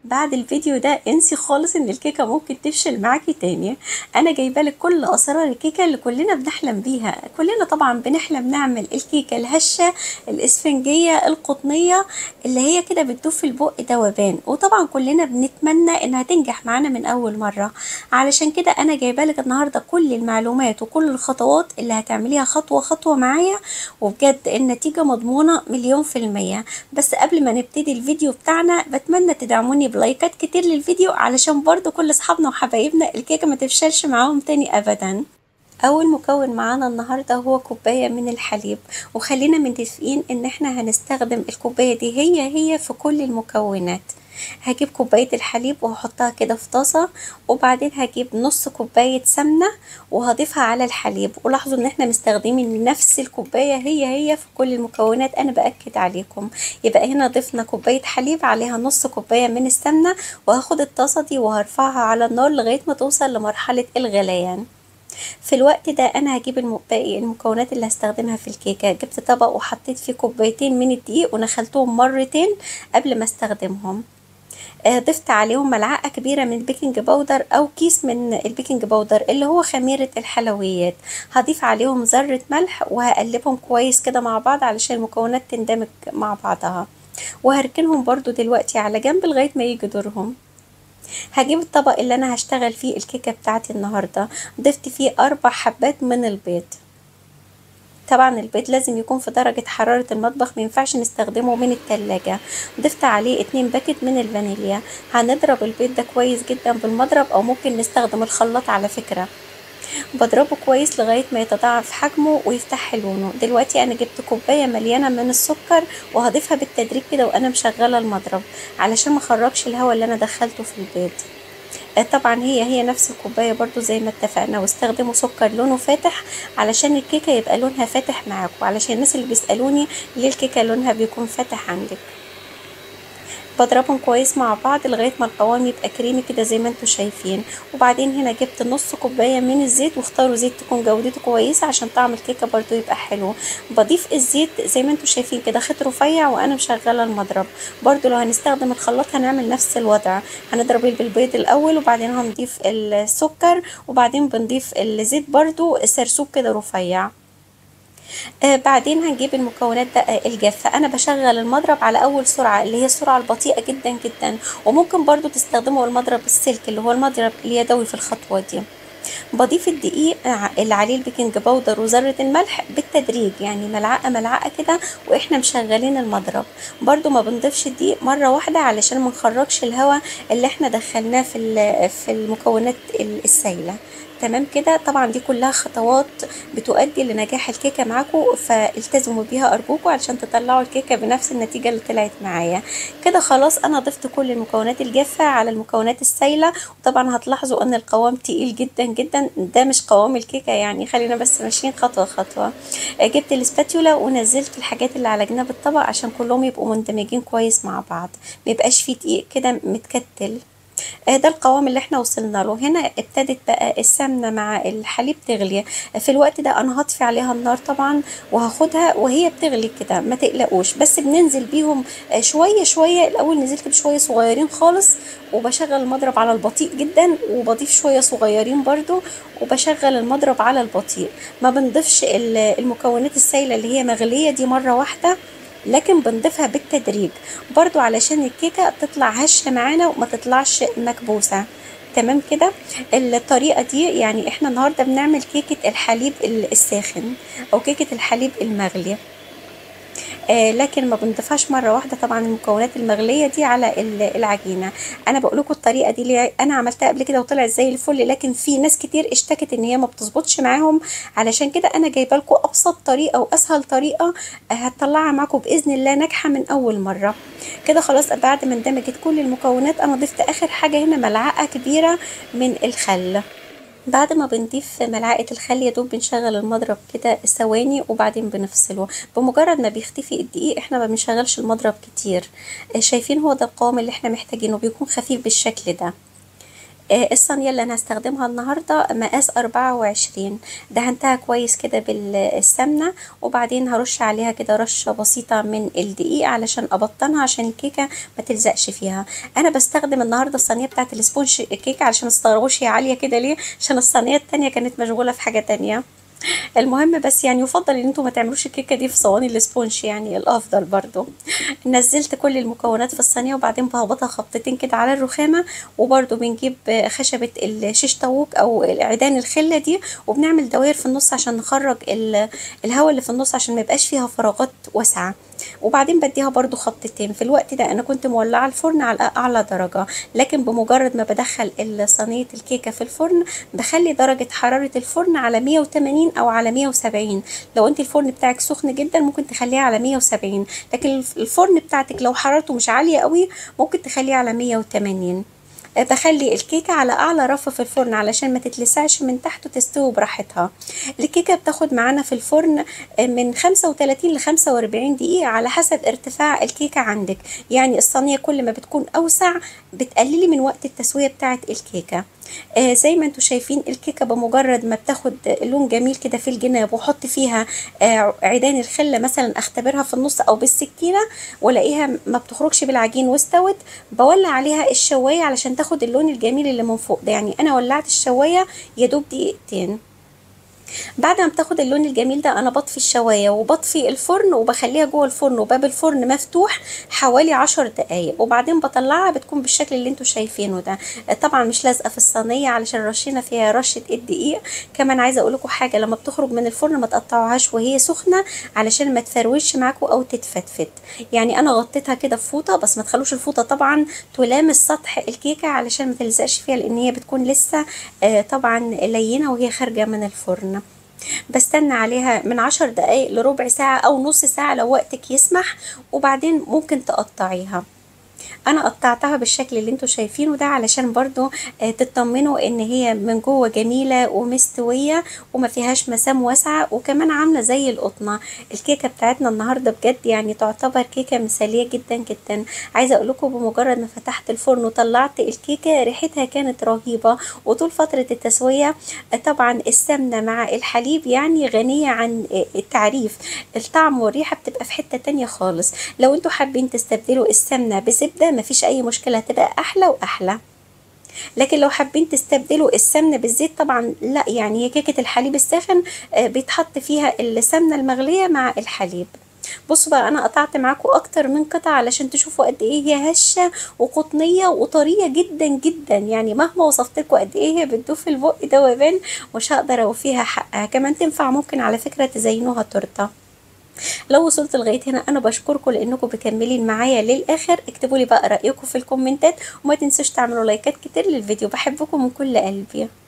بعد الفيديو ده انسي خالص ان الكيكه ممكن تفشل معاكي تاني انا جايبه لك كل اسرار الكيكه اللي كلنا بنحلم بيها كلنا طبعا بنحلم نعمل الكيكه الهشه الاسفنجيه القطنيه اللي هي كده بتدوب في البق ذوبان وطبعا كلنا بنتمنى انها تنجح معانا من اول مره علشان كده انا جايبه لك النهارده كل المعلومات وكل الخطوات اللي هتعمليها خطوه خطوه معايا وبجد النتيجه مضمونه مليون في الميه بس قبل ما نبتدي الفيديو بتاعنا بتمنى تدعموني بلايكات كتير للفيديو علشان برضو كل اصحابنا وحبايبنا الكيكه ما تفشلش معاهم تاني ابدا اول مكون معانا النهارده هو كوبايه من الحليب وخلينا متفقين ان احنا هنستخدم الكوبايه دي هي هي في كل المكونات هجيب كوباية الحليب وهحطها كده في طاسة وبعدين هجيب نص كوباية سمنة وهضيفها على الحليب ولاحظوا ان احنا مستخدمين نفس الكوباية هي هي في كل المكونات انا باكد عليكم يبقى هنا ضفنا كوباية حليب عليها نص كوباية من السمنة وهاخد الطاسة دي وهرفعها على النار لغاية ما توصل لمرحلة الغليان في الوقت ده انا هجيب باقي المكونات اللي هستخدمها في الكيكه جبت طبق وحطيت فيه كوبايتين من الدقيق ونخلتهم مرتين قبل ما استخدمهم ضفت عليهم ملعقه كبيره من البيكنج باودر او كيس من البيكنج باودر اللي هو خميره الحلويات هضيف عليهم ذره ملح وهقلبهم كويس كده مع بعض علشان المكونات تندمج مع بعضها وهركنهم برضو دلوقتي على جنب لغايه ما يجي دورهم هجيب الطبق اللي انا هشتغل فيه الكيكه بتاعتي النهارده ضفت فيه اربع حبات من البيض طبعا البيض لازم يكون في درجة حرارة المطبخ مينفعش نستخدمه من التلاجة ضفت عليه اتنين باكت من الفانيليا هنضرب البيض ده كويس جدا بالمضرب او ممكن نستخدم الخلاط على فكرة بضربه كويس لغاية ما يتضاعف حجمه ويفتح لونه دلوقتي انا جبت كوباية مليانة من السكر وهضيفها بالتدريج كده وانا مشغلة المضرب علشان مخرجش الهواء اللي انا دخلته في البيض طبعا هي هي نفس الكوباية برضو زي ما اتفقنا واستخدموا سكر لونه فاتح علشان الكيكة يبقى لونها فاتح معاكم علشان الناس اللي بيسألوني ليه الكيكة لونها بيكون فاتح عندك بضربهم كويس مع بعض لغايه ما القوام يبقى كريمي كده زي ما انتم شايفين وبعدين هنا جبت نص كوبايه من الزيت واختاروا زيت تكون جودته كويسه عشان طعم الكيكه برضو يبقى حلو بضيف الزيت زي ما انتم شايفين كده خيط رفيع وانا مشغله المضرب برضو لو هنستخدم الخلاط هنعمل نفس الوضع هنضرب بالبيض الاول وبعدين هنضيف السكر وبعدين بنضيف الزيت برضو سرسوب كده رفيع آه بعدين هنجيب المكونات بقى الجافة انا بشغل المضرب على اول سرعة اللي هي السرعة البطيئة جدا جدا وممكن برضو تستخدموا المضرب السلك اللي هو المضرب اليدوي في الخطوة دي بضيف الدقيق اللي عليه البيكنج باودر وذرة الملح بالتدريج يعني ملعقة ملعقة كده واحنا مشغلين المضرب برضو ما بنضيفش الدقيق مرة واحدة علشان ما نخرجش الهواء اللي احنا دخلناه في في المكونات السايلة تمام كده طبعا دي كلها خطوات بتؤدي لنجاح الكيكه معاكم فالتزموا بيها ارجوكم علشان تطلعوا الكيكه بنفس النتيجه اللي طلعت معايا كده خلاص انا ضفت كل المكونات الجافه على المكونات السايله وطبعا هتلاحظوا ان القوام تقيل جدا جدا ده مش قوام الكيكه يعني خلينا بس ماشيين خطوه خطوه جبت الاسباتيولا ونزلت الحاجات اللي على جناب الطبق عشان كلهم يبقوا مندمجين كويس مع بعض ميبقاش فيه دقيق كده متكتل ده القوام اللي احنا وصلنا له هنا ابتدت بقى السمنه مع الحليب تغلي في الوقت ده انا هطفي عليها النار طبعا وهاخدها وهي بتغلي كده ما تقلقوش بس بننزل بيهم شويه شويه الاول نزلت بشويه صغيرين خالص وبشغل المضرب على البطيء جدا وبضيف شويه صغيرين برضو وبشغل المضرب على البطيء ما بنضيفش المكونات السائله اللي هي مغليه دي مره واحده لكن بنضيفها بالتدريج برضو علشان الكيكة تطلع هشة معانا وما تطلعش مكبوسة تمام كده الطريقة دي يعني احنا النهاردة بنعمل كيكة الحليب الساخن او كيكة الحليب المغلي آه لكن ما بنضيفهاش مره واحده طبعا المكونات المغليه دي على العجينه انا بقول لكم الطريقه دي اللي انا عملتها قبل كده وطلعت زي الفل لكن في ناس كتير اشتكت ان هي ما بتظبطش معاهم علشان كده انا جايبه لكم ابسط طريقه واسهل طريقه هتطلعها معاكم باذن الله ناجحه من اول مره كده خلاص بعد ما اندمجت كل المكونات انا ضفت اخر حاجه هنا ملعقه كبيره من الخل بعد ما بنضيف ملعقة الخل يا دوب بنشغل المضرب كده ثواني وبعدين بنفصله بمجرد ما بيختفي الدقيق احنا ما بنشغلش المضرب كتير شايفين هو ده القوام اللي احنا محتاجينه بيكون خفيف بالشكل ده آه الصينيه اللي انا هستخدمها النهارده مقاس 24 دهنتها كويس كده بالسمنه وبعدين هرش عليها كده رشه بسيطه من الدقيق علشان ابطنها عشان الكيكه ما تلزقش فيها انا بستخدم النهارده الصينيه بتاعت السبونج كيكه علشان ما تستغربوش هي عاليه كده ليه عشان الصينيه التانية كانت مشغوله في حاجه تانية المهم بس يعني يفضل ان انتوا ما تعملوش الكيكه دي في صواني الاسبونج يعني الافضل برضو نزلت كل المكونات في الصينيه وبعدين بهبطها خبطتين كده على الرخامه وبرضو بنجيب خشبه الشيش طاووق او عيدان الخله دي وبنعمل دوائر في النص عشان نخرج الهواء اللي في النص عشان ما يبقاش فيها فراغات واسعه وبعدين بديها برضو خبطتين في الوقت ده انا كنت مولعه الفرن على اعلى درجه لكن بمجرد ما بدخل صينيه الكيكه في الفرن بخلي درجه حراره الفرن على 180 او على 170 لو انت الفرن بتاعك سخن جدا ممكن تخليه على 170 لكن الفرن بتاعتك لو حرارته مش عاليه قوي ممكن تخليه على 180 بخلي الكيكة على أعلى رف في الفرن علشان ما تتلسعش من تحت وتستوي براحتها الكيكة بتاخد معانا في الفرن من 35 ل 45 دقيقة على حسب ارتفاع الكيكة عندك يعني الصينية كل ما بتكون أوسع بتقللي من وقت التسوية بتاعة الكيكة آه زي ما انتم شايفين الكيكه بمجرد ما بتاخد لون جميل كده في الجناب واحط فيها آه عيدان الخله مثلا اختبرها في النص او بالسكينه والاقيها ما بتخرجش بالعجين واستوت بولع عليها الشوايه علشان تاخد اللون الجميل اللي من فوق ده يعني انا ولعت الشوايه يا دوب دقيقتين بعد ما بتاخد اللون الجميل ده انا بطفي الشوايه وبطفي الفرن وبخليها جوه الفرن وباب الفرن مفتوح حوالي عشر دقايق وبعدين بطلعها بتكون بالشكل اللي انتوا شايفينه ده طبعا مش لازقه في الصينيه علشان رشينا فيها رشه الدقيق كمان عايزه اقول لكم حاجه لما بتخرج من الفرن ما تقطعوهاش وهي سخنه علشان ما تفروش معاكم او تتفتفت يعني انا غطيتها كده في فوطه بس ما تخلوش الفوطه طبعا تلامس سطح الكيكه علشان ما تلزقش فيها لان هي بتكون لسه آه طبعا لينه وهي خارجه من الفرن بستنى عليها من عشر دقايق لربع ساعة أو نص ساعة لو وقتك يسمح وبعدين ممكن تقطعيها انا قطعتها بالشكل اللي انتوا شايفينه ده علشان برضو آه تطمنوا ان هي من جوه جميله ومستويه وما فيهاش مسام واسعه وكمان عامله زي القطنه الكيكه بتاعتنا النهارده بجد يعني تعتبر كيكه مثاليه جدا جدا عايزه اقول لكم بمجرد ما فتحت الفرن وطلعت الكيكه ريحتها كانت رهيبه وطول فتره التسويه آه طبعا السمنه مع الحليب يعني غنيه عن آه التعريف الطعم والريحه بتبقى في حته تانية خالص لو انتوا حابين تستبدلوا السمنه بزبده مفيش اي مشكله هتبقى احلى واحلى لكن لو حابين تستبدلوا السمنه بالزيت طبعا لا يعني هي كيكه الحليب الساخن بيتحط فيها السمنه المغليه مع الحليب بصوا بقى انا قطعت معاكم اكتر من قطعه علشان تشوفوا قد ايه هي هشه وقطنيه وطريه جدا جدا يعني مهما وصفت لكم قد ايه هي بتدوب في البق ذوبان مش هقدر اوفيها حقها كمان تنفع ممكن على فكره تزينوها تورته لو وصلت لغايه هنا انا بشكركم لانكم مكملين معايا للاخر اكتبوا لي بقى رايكم في الكومنتات وما تنسوش تعملوا لايكات كتير للفيديو بحبكم من كل قلبي